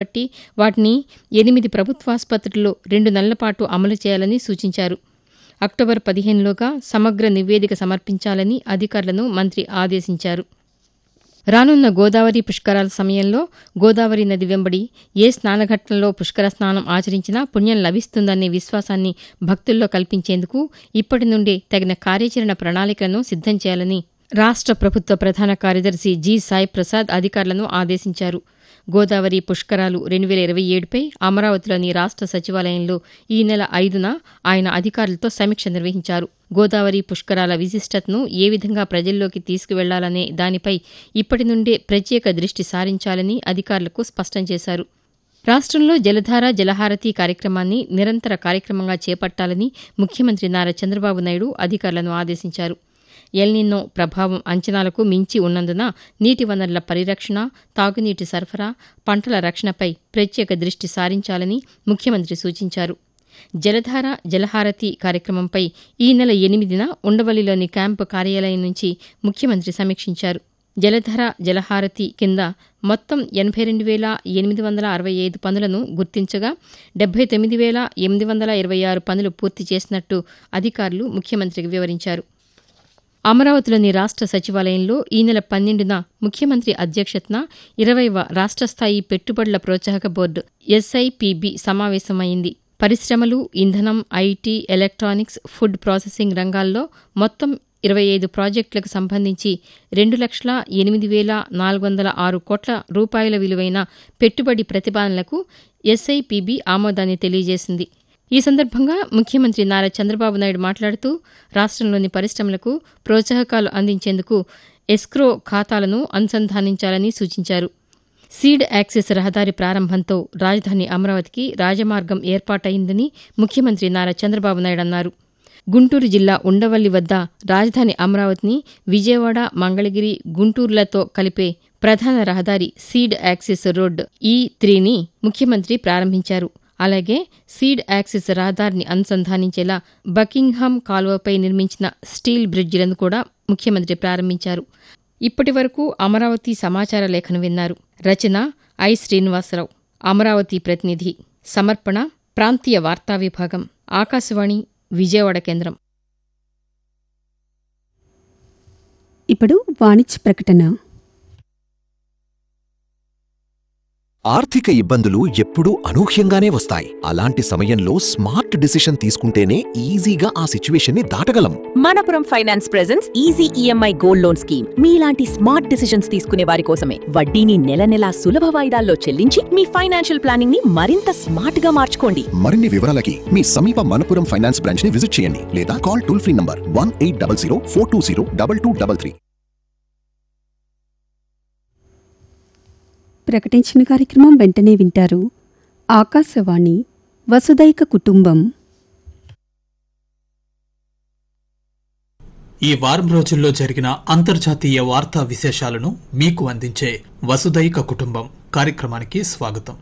చేపట్టి వాటిని ఎనిమిది ప్రభుత్వాసుపత్రుల్లో రెండు నెలల పాటు అమలు చేయాలని సూచించారు అక్టోబర్ పదిహేనులోగా సమగ్ర నివేదిక సమర్పించాలని అధికారులను మంత్రి ఆదేశించారు రానున్న గోదావరి పుష్కరాల సమయంలో గోదావరి నది వెంబడి ఏ స్నానఘట్టంలో పుష్కర స్నానం ఆచరించినా పుణ్యం లభిస్తుందనే విశ్వాసాన్ని భక్తుల్లో కల్పించేందుకు ఇప్పటి నుండే తగిన కార్యాచరణ ప్రణాళికలను సిద్దం చేయాలని రాష్ట్ర ప్రభుత్వ ప్రధాన కార్యదర్శి జి సాయి ప్రసాద్ అధికారులను ఆదేశించారు గోదావరి పుష్కరాలు రెండు వేల ఇరవై ఏడుపై అమరావతిలోని రాష్ట్ర సచివాలయంలో ఈ నెల ఐదున ఆయన అధికారులతో సమీక్ష నిర్వహించారు గోదావరి పుష్కరాల విశిష్టతను ఏ విధంగా ప్రజల్లోకి తీసుకువెళ్లాలనే దానిపై ఇప్పటి నుండే ప్రత్యేక దృష్టి సారించాలని అధికారులకు స్పష్టం చేశారు రాష్ట్రంలో జలధార జలహారతి కార్యక్రమాన్ని నిరంతర కార్యక్రమంగా చేపట్టాలని ముఖ్యమంత్రి నారా చంద్రబాబు నాయుడు అధికారులను ఆదేశించారు ఎల్నిన్నో ప్రభావం అంచనాలకు మించి ఉన్నందున నీటి వనరుల పరిరక్షణ తాగునీటి సరఫరా పంటల రక్షణపై ప్రత్యేక దృష్టి సారించాలని ముఖ్యమంత్రి సూచించారు జలధార జలహారతి కార్యక్రమంపై ఈ నెల ఎనిమిదిన ఉండవల్లిలోని క్యాంపు కార్యాలయం నుంచి ముఖ్యమంత్రి సమీక్షించారు జలధర జలహారతి కింద మొత్తం ఎనభై రెండు వేల ఎనిమిది వందల అరవై ఐదు పనులను గుర్తించగా డెబ్బై తొమ్మిది వేల ఎనిమిది వందల ఇరవై ఆరు పనులు పూర్తి చేసినట్టు అధికారులు ముఖ్యమంత్రికి వివరించారు అమరావతిలోని రాష్ట్ర సచివాలయంలో ఈ నెల పన్నెండున ముఖ్యమంత్రి అధ్యక్షతన ఇరవైవ రాష్ట్ర స్థాయి పెట్టుబడుల ప్రోత్సాహక బోర్డు ఎస్ఐపిబి సమావేశమైంది పరిశ్రమలు ఇంధనం ఐటీ ఎలక్ట్రానిక్స్ ఫుడ్ ప్రాసెసింగ్ రంగాల్లో మొత్తం ఇరవై ఐదు ప్రాజెక్టులకు సంబంధించి రెండు లక్షల ఎనిమిది వేల నాలుగు వందల ఆరు కోట్ల రూపాయల విలువైన పెట్టుబడి ప్రతిపాదనలకు ఎస్ఐపిబి ఆమోదాన్ని తెలియజేసింది ఈ సందర్భంగా ముఖ్యమంత్రి నారా చంద్రబాబు నాయుడు మాట్లాడుతూ రాష్ట్రంలోని పరిశ్రమలకు ప్రోత్సాహకాలు అందించేందుకు ఎస్క్రో ఖాతాలను అనుసంధానించాలని సూచించారు సీడ్ యాక్సెస్ రహదారి ప్రారంభంతో రాజధాని అమరావతికి రాజమార్గం ఏర్పాటైందని ముఖ్యమంత్రి నారా చంద్రబాబు నాయుడు అన్నారు గుంటూరు జిల్లా ఉండవల్లి వద్ద రాజధాని అమరావతిని విజయవాడ మంగళగిరి గుంటూరులతో కలిపే ప్రధాన రహదారి సీడ్ యాక్సెస్ రోడ్ ఈ త్రీని ముఖ్యమంత్రి ప్రారంభించారు అలాగే సీడ్ యాక్సెస్ రహదారిని అనుసంధానించేలా బకింగ్హామ్ కాలువపై నిర్మించిన స్టీల్ బ్రిడ్జిలను కూడా ముఖ్యమంత్రి ప్రారంభించారు ఇప్పటి వరకు అమరావతి సమాచార లేఖను విన్నారు రచన ఐ శ్రీనివాసరావు అమరావతి ప్రతినిధి సమర్పణ ప్రాంతీయ వార్తా విభాగం ఆకాశవాణి విజయవాడ కేంద్రం ఇప్పుడు వాణిజ్య ప్రకటన ఆర్థిక ఇబ్బందులు ఎప్పుడూ అనూహ్యంగానే వస్తాయి అలాంటి సమయంలో స్మార్ట్ డిసిషన్ తీసుకుంటేనే ఈజీగా ఆ సిచ్యువేషన్ని దాటగలం Manappuram finance presents easy EMI gold loan scheme మీలాంటి స్మార్ట్ డిసిషన్స్ తీసుకునే వారి కోసమే వడ్డీని నెల నెలా సులభ వాయిదాల్లో చెల్లించి మీ ఫైనాన్షియల్ ప్లానింగ్ ని మరింత స్మార్ట్ గా మార్చుకోండి మరిన్ని వివరాలకి మీ సమీప మనపురం ఫైనాన్స్ బ్రాంచ్ ని విజిట్ చేయండి లేదా call toll free number one eight double zero four two zero double two double three ప్రకటించిన కార్యక్రమం వెంటనే వింటారు ఆకాశవాణి వసుదైక కుటుంబం ఈ వారం రోజుల్లో జరిగిన అంతర్జాతీయ వార్తా విశేషాలను మీకు అందించే వసుదైక కుటుంబం కార్యక్రమానికి స్వాగతం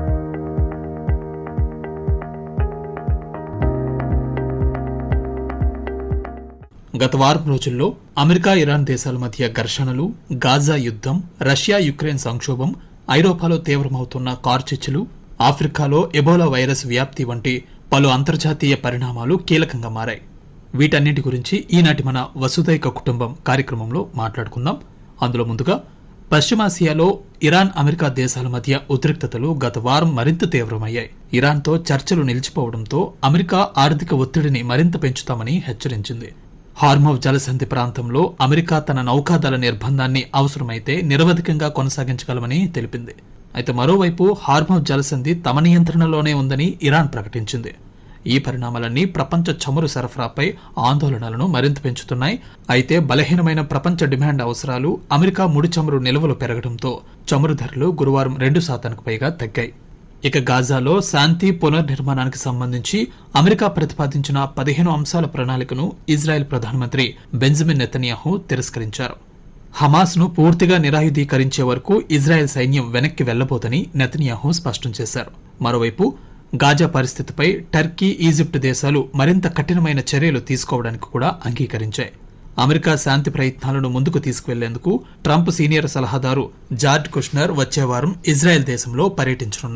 గత వారం రోజుల్లో అమెరికా ఇరాన్ దేశాల మధ్య ఘర్షణలు గాజా యుద్ధం రష్యా యుక్రెయిన్ సంక్షోభం ఐరోపాలో తీవ్రమవుతున్న కార్చిచ్చులు ఆఫ్రికాలో ఎబోలా వైరస్ వ్యాప్తి వంటి పలు అంతర్జాతీయ పరిణామాలు కీలకంగా మారాయి వీటన్నిటి గురించి ఈనాటి మన వసుదైక కుటుంబం కార్యక్రమంలో మాట్లాడుకుందాం అందులో ముందుగా పశ్చిమాసియాలో ఇరాన్ అమెరికా దేశాల మధ్య ఉద్రిక్తతలు గత వారం మరింత తీవ్రమయ్యాయి ఇరాన్తో చర్చలు నిలిచిపోవడంతో అమెరికా ఆర్థిక ఒత్తిడిని మరింత పెంచుతామని హెచ్చరించింది హార్మోవ్ జలసంధి ప్రాంతంలో అమెరికా తన నౌకాదళ నిర్బంధాన్ని అవసరమైతే నిరవధికంగా కొనసాగించగలమని తెలిపింది అయితే మరోవైపు హార్మోవ్ జలసంధి తమ నియంత్రణలోనే ఉందని ఇరాన్ ప్రకటించింది ఈ పరిణామాలన్నీ ప్రపంచ చమురు సరఫరాపై ఆందోళనలను మరింత పెంచుతున్నాయి అయితే బలహీనమైన ప్రపంచ డిమాండ్ అవసరాలు అమెరికా ముడి చమురు నిల్వలు పెరగడంతో చమురు ధరలు గురువారం రెండు శాతానికి పైగా తగ్గాయి ఇక గాజాలో శాంతి పునర్నిర్మాణానికి సంబంధించి అమెరికా ప్రతిపాదించిన పదిహేను అంశాల ప్రణాళికను ఇజ్రాయెల్ ప్రధానమంత్రి బెంజమిన్ నెతన్యాహు తిరస్కరించారు హమాస్ ను పూర్తిగా నిరాయుధీకరించే వరకు ఇజ్రాయెల్ సైన్యం వెనక్కి వెళ్లబోదని నెతన్యాహు స్పష్టం చేశారు మరోవైపు గాజా పరిస్థితిపై టర్కీ ఈజిప్ట్ దేశాలు మరింత కఠినమైన చర్యలు తీసుకోవడానికి కూడా అంగీకరించాయి అమెరికా శాంతి ప్రయత్నాలను ముందుకు తీసుకువెళ్లేందుకు ట్రంప్ సీనియర్ సలహాదారు జార్జ్ కుష్నర్ వచ్చే వారం ఇజ్రాయెల్ దేశంలో పర్యటించనున్నారు